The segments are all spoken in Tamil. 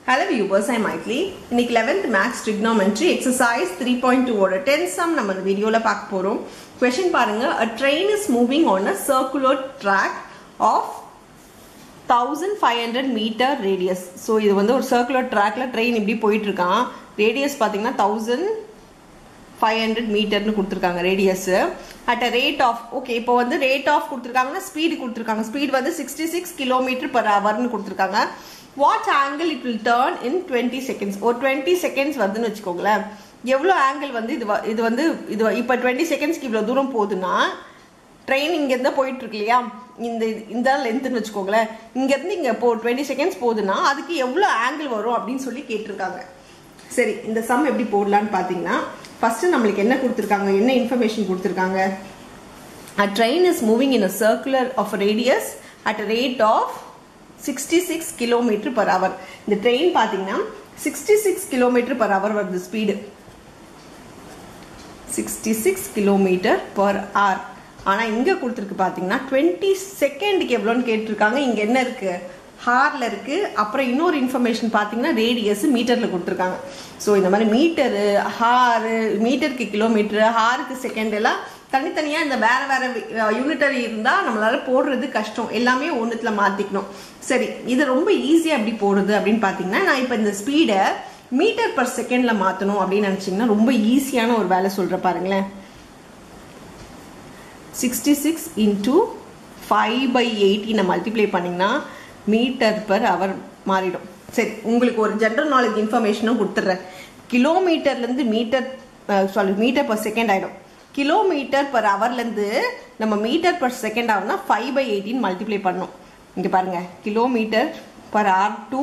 Hello viewers, I'm Maitli. இன்னைக்கு 11th மேக்ஸ் trigonometry exercise 3.2 ஓட 10 sum நம்ம இந்த வீடியோல பார்க்க போறோம் கொஸ்டின் பாருங்க a train is moving on a circular track of 1500 metre radius so இது வந்து ஒரு சர்க்குலர் ட்ராக்ல ட்ரெயின் இப்படி போயிட்டு இருக்கான் ரேடியஸ் பார்த்தீங்கன்னா தௌசண்ட் ஃபைவ் ஹண்ட்ரட் மீட்டர்னு கொடுத்துருக்காங்க radius at a rate of okay இப்போ வந்து ரேட் ஆஃப் கொடுத்துருக்காங்கன்னா ஸ்பீடு கொடுத்துருக்காங்க ஸ்பீட் வந்து சிக்ஸ்டி சிக்ஸ் கிலோமீட்டர் பர் ஹவர்னு கொடுத்துருக்காங்க what angle it will turn in twenty seconds ஒரு டுவெண்ட்டி செகண்ட்ஸ் வருதுன்னு வச்சுக்கோங்களேன் எவ்வளோ ஆங்கிள் வந்து இது வ- இது வந்து இது இப்போ டுவெண்ட்டி செகண்ட்ஸ்க்கு இவ்வளோ தூரம் போகுதுன்னா ட்ரெயின் இங்கேருந்து போயிட்டு இருக்கு இல்லையா இந்த இந்த லென்த்துன்னு வச்சுக்கோங்களேன் இங்கேருந்து இங்கே போ டுவெண்ட்டி செகண்ட்ஸ் போகுதுன்னா அதுக்கு எவ்வளோ ஆங்கிள் வரும் அப்படின்னு சொல்லி கேட்டிருக்காங்க சரி இந்த சம் எப்படி போடலான்னு பார்த்தீங்கன்னா ஃபர்ஸ்ட் நம்மளுக்கு என்ன கொடுத்துருக்காங்க என்ன இன்ஃபர்மேஷன் கொடுத்துருக்காங்க a train is moving in a circular of a radius at a rate of 66 km per hour இந்த ட்ரெயின் பார்த்தீங்கன்னா 66 km per hour வருது ஸ்பீடு 66 கிலோமீட்டர் பர் hour ஆனா இங்க கொடுத்துருக்கு பாத்தீங்கன்னா 20 செகண்டுக்கு எவ்வளோன்னு கேட்டிருக்காங்க இங்க என்ன இருக்கு ஹார்ல இருக்கு அப்புறம் இன்னொரு இன்ஃபர்மேஷன் பாத்தீங்கன்னா ரேடியஸ் மீட்டர்ல கொடுத்துருக்காங்க ஸோ இந்த மாதிரி மீட்டரு ஹாரு மீட்டருக்கு கிலோமீட்டர் ஹாருக்கு செகண்ட் எல்லாம் தனித்தனியா இந்த வேற வேற யூனிட்டரி இருந்தா நம்மளால போடுறது கஷ்டம் எல்லாமே ஒண்ணுத்துல மாத்திக்கணும் சரி இது ரொம்ப ஈஸியா எப்படி போடுறது அப்படின்னு பாத்தீங்கன்னா நான் இப்ப இந்த ஸ்பீடை மீட்டர் பர் செகண்ட்ல மாத்தணும் அப்படின்னு நினைச்சீங்கன்னா ரொம்ப ஈஸியான ஒரு வேலை சொல்ற பாருங்களேன் sixty six into five by எயிட்டினை மல்டிப்ளை பண்ணிங்கன்னா மீட்டர் பர் அவர் மாறிடும் சரி உங்களுக்கு ஒரு ஜென்ரல் நாலேஜ் இன்ஃபர்மேஷனும் கொடுத்துட்றேன் கிலோமீட்டர்லேருந்து metre sorry metre per second ஆகிடும் கிலோமீட்டர் பர் ஹவர்லேருந்து நம்ம மீட்டர் பர் செகண்ட் ஆகும்னா ஃபைவ் பை எயிட்டின் மல்டிப்ளை பண்ணணும் இங்கே பாருங்கள் kilometre per hour to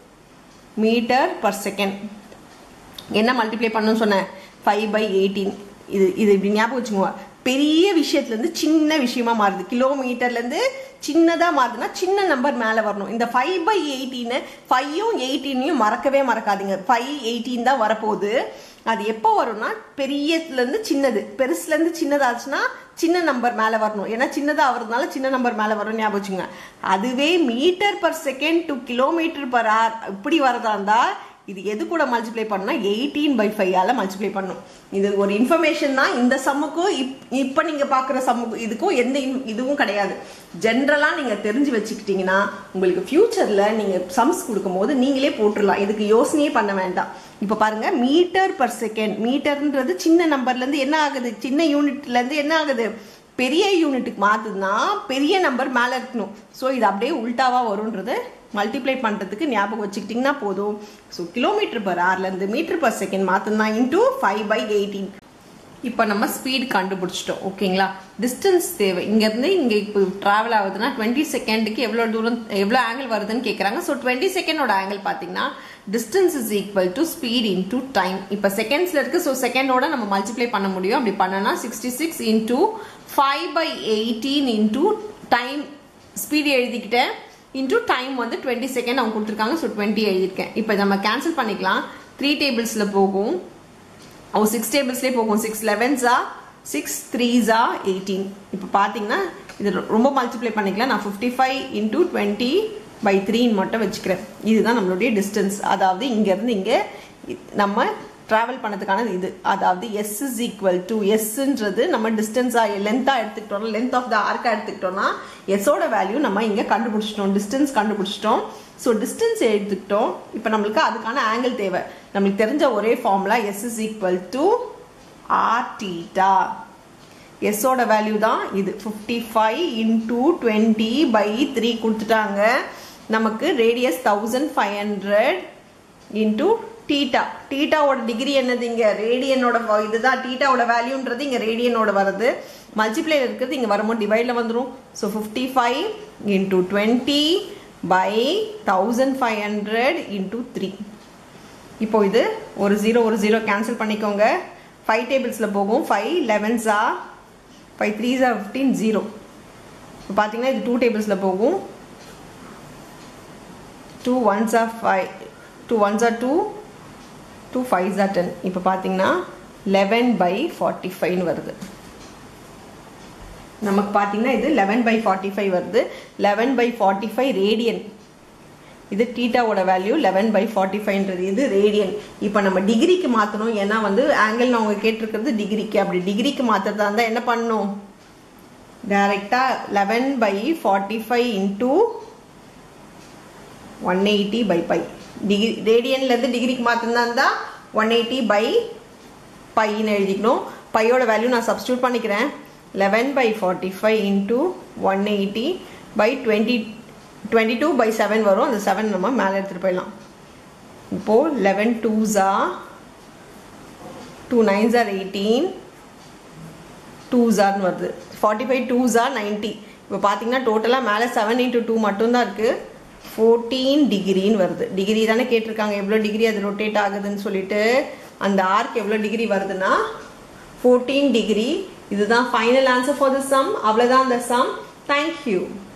metre per second என்ன மல்டிப்ளை பண்ணணும்னு சொன்னேன் ஃபைவ் பை எயிட்டீன் இது இது இப்படி ஞாபகம் வச்சுக்கோங்க பெரிய விஷயத்துலேருந்து சின்ன விஷயமா மாறுது கிலோமீட்டர்லேருந்து சின்னதாக மாறுதுன்னா சின்ன நம்பர் மேலே வரணும் இந்த ஃபைவ் பை எயிட்டீனு ஃபைவும் எயிட்டீனையும் மறக்கவே மறக்காதீங்க ஃபைவ் எயிட்டீன் தான் வரப்போகுது அது எப்போ வரும்னா பெரியதுலேருந்து சின்னது பெருசுலேருந்து சின்னதாச்சுன்னா சின்ன நம்பர் மேலே வரணும் ஏன்னா சின்னதாக ஆகிறதுனால சின்ன நம்பர் மேலே வரும் ஞாபகம் வச்சுங்க அதுவே metre per second to kilometre per hour இப்படி வரதா இருந்தால் இது எது கூட மல்டிப்ளை பண்ணா எயிட்டீன் பை ஃபைவால மல்டிப்ளை பண்ணும் இது ஒரு இன்ஃபர்மேஷன் தான் இந்த சம்முக்கும் இப் இப்போ நீங்கள் பார்க்குற சம்முக்கும் இதுக்கும் எந்த in- இதுவும் கிடையாது ஜென்ரலாக நீங்கள் தெரிஞ்சு வச்சுக்கிட்டீங்கன்னா உங்களுக்கு ஃப்யூச்சரில் நீங்கள் சம்ஸ் கொடுக்கும்போது நீங்களே போட்டுடலாம் இதுக்கு யோசனையே பண்ண வேண்டாம் இப்போ பாருங்க மீட்டர் பர் செகண்ட் மீட்டர்ன்றது சின்ன நம்பர்லேருந்து என்ன ஆகுது சின்ன யூனிட்லேருந்து என்ன ஆகுது பெரிய யூனிட்டுக்கு மாத்துதுன்னா பெரிய நம்பர் மேலே இருக்கணும் ஸோ இது அப்படியே உல்டாவா வரும்ன்றது மல்டிப்ளை பண்ணுறதுக்கு ஞாபகம் வச்சுக்கிட்டிங்கன்னா போதும் ஸோ கிலோமீட்டர் பர் ஹவர்லேருந்து மீட்டர் பர் செகண்ட் மாற்றினா இன்டூ ஃபைவ் பை எயிட்டீன் இப்போ நம்ம ஸ்பீட் கண்டுபிடிச்சிட்டோம் ஓகேங்களா டிஸ்டன்ஸ் தேவை இங்கேருந்து இங்கே இப்போ ட்ராவல் ஆகுதுன்னா டுவெண்ட்டி செகண்டுக்கு எவ்வளோ தூரம் எவ்வளோ ஆங்கிள் வருதுன்னு கேட்குறாங்க ஸோ டுவெண்ட்டி செகண்டோட ஆங்கிள் பார்த்தீங்கன்னா distance is equal to speed into time இப்போ செகண்ட்ஸில் இருக்குது ஸோ செகண்டோட நம்ம மல்டிப்ளை பண்ண முடியும் அப்படி பண்ணனா sixty six into five by eighteen into time speed எழுதிக்கிட்டேன் இன்டூ டைம் வந்து டுவெண்ட்டி செகண்ட் அவங்க கொடுத்துருக்காங்க ஸோ டுவெண்ட்டி எழுதியிருக்கேன் இப்போ நம்ம கேன்சல் பண்ணிக்கலாம் த்ரீ டேபிள்ஸில் போகும் ஓ சிக்ஸ் டேபிள்ஸ்லேயே போகும் சிக்ஸ் லெவன்ஸா சிக்ஸ் த்ரீஸா எயிட்டீன் இப்போ பார்த்தீங்கன்னா இது ரொம்ப மல்டிப்ளை பண்ணிக்கலாம் நான் fifty five into twenty by த்ரீன்னு மட்டும் வச்சுக்கிறேன் இதுதான் நம்மளுடைய டிஸ்டன்ஸ் அதாவது இங்கேருந்து இங்கே நம்ம ட்ராவல் பண்ணதுக்கான இது அதாவது எஸ் இஸ் ஈக்குவல் டு எஸ்ன்றது நம்ம டிஸ்டன்ஸாக லென்த்தாக எடுத்துக்கிட்டோம்னா லென்த் ஆஃப் த ஆர்க்காக எடுத்துக்கிட்டோம்னா எஸ்ஸோட வேல்யூ நம்ம இங்கே கண்டுபிடிச்சிட்டோம் டிஸ்டன்ஸ் கண்டுபிடிச்சிட்டோம் ஸோ டிஸ்டன்ஸ் எடுத்துக்கிட்டோம் இப்போ நம்மளுக்கு அதுக்கான ஆங்கிள் தேவை நம்மளுக்கு தெரிஞ்ச ஒரே formula S is equal to R theta எஸ்ஸோட வேல்யூ தான் இது fifty five into twenty by three கொடுத்துட்டாங்க நமக்கு radius thousand five hundred into theta டீட்டாவோட டிகிரி என்னது இங்க ரேடியனோட வ- இதுதான் டீட்டாவோட வேல்யூன்றது இங்க ரேடியனோட வருது மல்டிப்ளைல இருக்கிறது இங்க வரும்போது டிவைட்ல வந்துடும் so fifty five into twenty by thousand five hundred into three இப்போ இது ஒரு ஜீரோ ஒரு ஜீரோ கேன்சல் பண்ணிக்கோங்க ஃபைவ் டேபிள்ஸில் போகும் ஃபைவ் லெவன்ஸா ஃபைவ் த்ரீஸா ஃபிஃப்டீன் ஜீரோ இப்போ பார்த்தீங்கன்னா இது டூ டேபிள்ஸில் போகும் two ones are five two ones are two two fives are ten இப்போ பார்த்தீங்கன்னா லெவன் பை ஃபார்ட்டி ஃபைவ்னு வருது நமக்கு பார்த்தீங்கன்னா இது லெவன் பை ஃபார்ட்டி ஃபைவ் வருது eleven by forty five radian இது டீட்டாவோட வேல்யூ லெவன் பை ஃபார்ட்டி ஃபைவ்ன்றது இது ரேடியன் இப்போ நம்ம டிகிரிக்கு மாற்றணும் ஏன்னா வந்து ஆங்கிள் நான் அவங்க கேட்டிருக்கிறது டிகிரிக்கு அப்படி டிகிரிக்கு மாற்றுறதா இருந்தால் என்ன பண்ணணும் டைரெக்டாக eleven by forty five into one eighty by pi degree ரேடியன்லேருந்து டிகிரிக்கு மாற்றினா இருந்தால் ஒன் எயிட்டி பை பைன்னு எழுதிக்கணும் பையோட வேல்யூ நான் சப்ஸ்டியூட் பண்ணிக்கிறேன் eleven by forty five into one eighty by twenty twenty two by seven வரும் அந்த செவன் நம்ம மேலே எடுத்துகிட்டு போயிடலாம் இப்போது லெவன் டூஸா two nines are eighteen two ஜார்னு வருது ஃபார்ட்டி ஃபைவ் டூ ஜார் நைன்ட்டி இப்போ பார்த்தீங்கன்னா டோட்டலாக மேலே செவன் இன்ட்டு டூ மட்டும்தான் இருக்குது ஃபோர்டீன் டிகிரின்னு வருது டிகிரி தானே கேட்டிருக்காங்க எவ்வளோ டிகிரி அது ரொட்டேட் ஆகுதுன்னு சொல்லிட்டு அந்த ஆர்க் எவ்வளோ டிகிரி வருதுன்னா ஃபோர்டீன் டிகிரி இதுதான் final answer for the sum அவ்வளோதான் அந்த சம் தேங்க்யூ